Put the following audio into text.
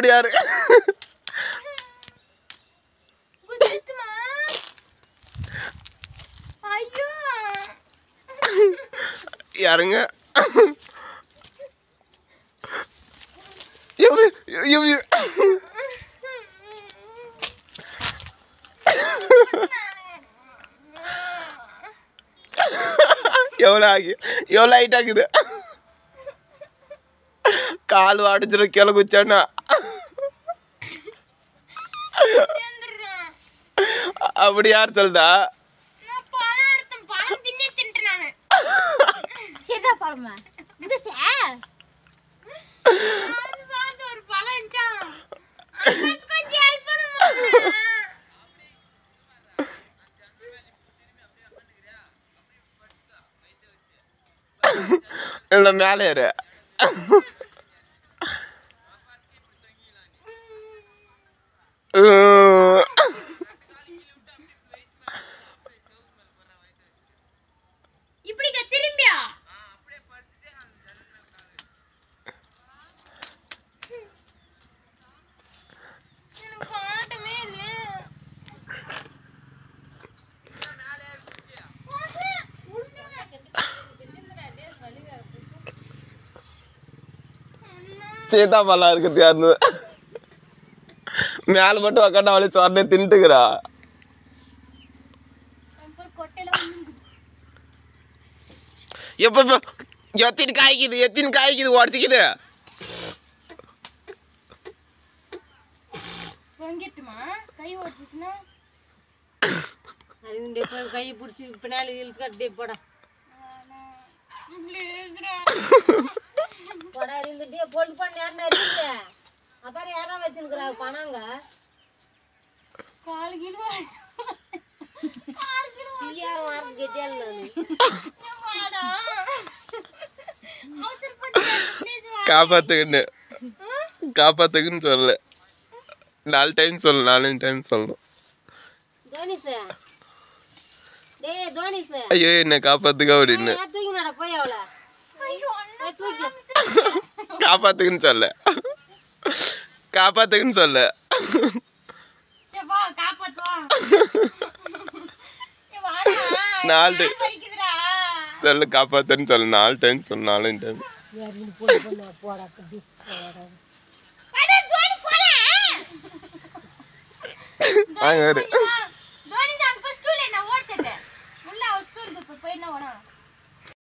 ஓடியாரு குத்திட்டுமா ஐயோ யாருங்க எவ்வி எவ்வி எவ்வளோ ஆகி எவ்வளோ ஹைட் ஆகுது கால் அடிச்சிடும் கீழே குச்சானா சேர்ந்துடுறேன் அப்படி யார் சொல்லுதா நான் பழம் அறுத்தேன் பழம் தின்னே தின்ட்டேன் நானு சீதா பழமா இது சார் அது பார்த்து ஒரு பழம் இருந்துச்சா அண்ணாச்சி கொஞ்சம் ஹெல்ப் பண்ணுமா இல்லை மேலே ஏறு உம். இப்படிக்கா திரும்பியா எனக்கு பாட்டமே இல்லையே சீதாப்பழம் இருக்குது யாருன்னு மேலே மட்டும் உக்காந்து அவளே சொன்னே தின்ட்டுக்கிறா கொட்டையில எப்போ இப்போ எத்தின் காய்க்குது எத்தின் காய்க்குது உடச்சிக்குது தொங்கிட்டுமா கை ஓடிச்சுன்னா அது இந்த போய் கையை பிடிச்சி பின்னாடி இழுத்து கட்டி போடா போடா இருந்துட்டே பொல் பண்ண யாருன்னா இருக்குது அப்புறம் யாரா வச்சுருக்குறாங்க பணங்க கால் கிலோ யாரும் வாரம் கேட்டேன் வாடா அவசரப்பட்டு please வா. காப்பாத்துக்குன்னு காப்பாத்துக்குன்னு சொல்லல நாலு டைம் சொல்லு நாலஞ்சு டைம் சொல்லணும் தோனிஸ் டேய் தோனிஸ் ஐயோ என்ன காப்பாத்துக்க அப்படின்னு தூக்கி நட போய் அவளை ஐயோ அண்ணா தூக்கி காப்பாத்துக்குன்னு சொல்ல காப்பாத்துக்குன்னு சொல்ல சரி வா காப்பாத்து வா ஏய், வாடா நாலு கால் வலிக்குதுடா சொல்லு காப்பாத்துன்னு சொல்லு நாலு டைம் சொல்லு நாலஞ்சு டைம் யாரு பொண்ணு பொண்ணு போடா கட்டி போடா வாடா தோனி போலாம் வாங்க வேறு தோனி சாங் ஃபர்ஸ்ட் ஸ்டூல் என்ன ஓடிச்சட்டேன் உள்ள அவர் ஸ்டூல் போய் என்ன ஓடா